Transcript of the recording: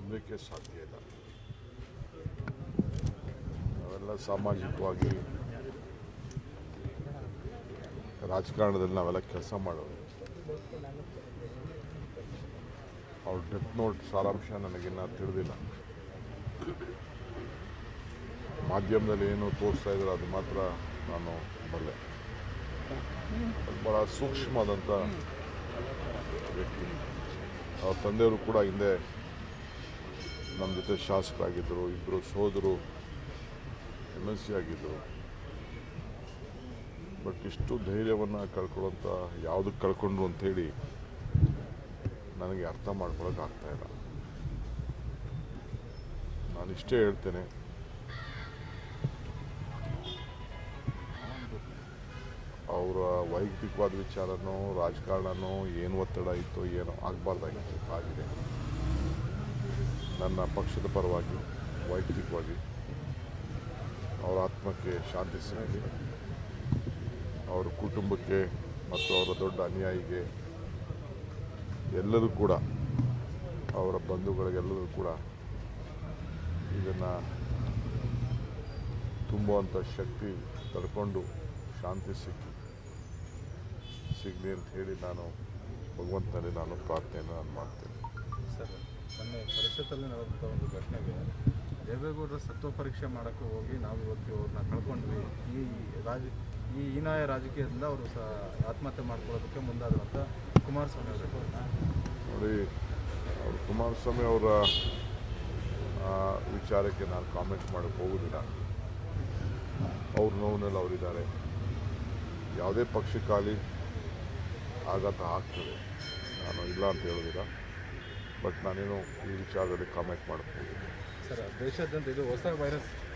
ನಂಬಲಿಕ್ಕೆ ಸಾಧ್ಯ ಇಲ್ಲ ನಾವೆಲ್ಲ ಸಾಮಾಜಿಕವಾಗಿ ರಾಜಕಾರಣದಲ್ಲಿ ನಾವೆಲ್ಲ ಕೆಲಸ ಮಾಡೋದು ಅವ್ರ ಡೆತ್ ನೋಟ್ ಸಾರಾಂಶ ನನಗಿನ್ನ ತಿಳಿದಿಲ್ಲ ಮಾಧ್ಯಮದಲ್ಲಿ ಏನು ತೋರಿಸ್ತಾ ಇದ್ರು ಅದು ಮಾತ್ರ ನಾನು ಬಲ್ಲೆ ಅದು ಭಾಳ ಸೂಕ್ಷ್ಮವಾದಂಥ ವ್ಯಕ್ತಿ ಅವ್ರ ತಂದೆಯವರು ಕೂಡ ಹಿಂದೆ ನಮ್ಮ ಜೊತೆ ಶಾಸಕರಾಗಿದ್ದರು ಇಬ್ಬರು ಸೋದರು ಎಮ್ ಎಲ್ ಸಿ ಆಗಿದ್ದರು ಬಟ್ ಇಷ್ಟು ಧೈರ್ಯವನ್ನು ಕಳ್ಕೊಳ್ಳೋಂಥ ಯಾವುದಕ್ಕೆ ಕಳ್ಕೊಂಡ್ರು ಅಂಥೇಳಿ ನನಗೆ ಅರ್ಥ ಮಾಡ್ಕೊಳಕ್ಕೆ ಆಗ್ತಾ ಇಲ್ಲ ನಾನು ಇಷ್ಟೇ ಹೇಳ್ತೇನೆ ಅವರ ವೈಯಕ್ತಿಕವಾದ ವಿಚಾರನೋ ರಾಜಕಾರಣನೋ ಏನು ಒತ್ತಡ ಇತ್ತೋ ಏನೋ ಆಗಬಾರ್ದಾಗಿತ್ತು ಆಗಿದೆ ನನ್ನ ಪಕ್ಷದ ಪರವಾಗಿ ವೈಯಕ್ತಿಕವಾಗಿ ಅವರ ಆತ್ಮಕ್ಕೆ ಶಾಂತಿ ಸಿಗಲಿ ಅವರ ಕುಟುಂಬಕ್ಕೆ ಮತ್ತು ಅವರ ದೊಡ್ಡ ಅನ್ಯಾಯಿಗೆ ಎಲ್ಲರೂ ಕೂಡ ಅವರ ಬಂಧುಗಳಿಗೆಲ್ಲರೂ ಕೂಡ ಇದನ್ನು ತುಂಬುವಂಥ ಶಕ್ತಿ ತಡ್ಕೊಂಡು ಶಾಂತಿ ಸಿಕ್ಕಿ ಸಿಗಲಿ ಅಂತ ಹೇಳಿ ನಾನು ಭಗವಂತನಲ್ಲಿ ನಾನು ಪ್ರಾರ್ಥನೆಯನ್ನು ನಾನು ಮಾಡ್ತೇನೆ ಸರ್ ಮೊನ್ನೆ ಪರಿಷತ್ತಲ್ಲಿ ನಡೆದಂಥ ಒಂದು ಘಟನೆಗೆ ದೇವೇಗೌಡರ ಸತ್ವ ಪರೀಕ್ಷೆ ಮಾಡೋಕ್ಕೆ ಹೋಗಿ ನಾವು ಇವತ್ತು ಅವ್ರನ್ನ ಕಳ್ಕೊಂಡ್ವಿ ಈ ರಾಜ ಈ ಹೀನಾಯ ರಾಜಕೀಯದಿಂದ ಅವರು ಸಹ ಆತ್ಮಹತ್ಯೆ ಮಾಡ್ಕೊಳ್ಳೋದಕ್ಕೆ ಮುಂದಾದಂಥ ಕುಮಾರಸ್ವಾಮಿ ಅವರು ನೋಡಿ ಅವರು ಕುಮಾರಸ್ವಾಮಿ ಅವರ ಆ, ವಿಚಾರಕ್ಕೆ ನಾನು ಕಾಮೆಂಟ್ ಮಾಡೋಕ್ಕೆ ಹೋಗೋದಿಲ್ಲ ಅವ್ರ ನೋವಿನಲ್ಲಿ ಅವರಿದ್ದಾರೆ ಯಾವುದೇ ಪಕ್ಷಕ್ಕಾಗಲಿ ಆಘಾತ ಆಗ್ತದೆ ನಾನು ಇಲ್ಲ ಅಂತ ಹೇಳೋದಿಲ್ಲ ಬಟ್ ನಾನೇನು ಈ ವಿಚಾರದಲ್ಲಿ ಕಾಮೆಂಟ್ ಮಾಡೋಕ್ಕೆ ಹೋಗೋದಿಲ್ಲ ಸರ್ ದೇಶಾದ್ಯಂತ ಇದು ಹೊಸ ವೈರಸ್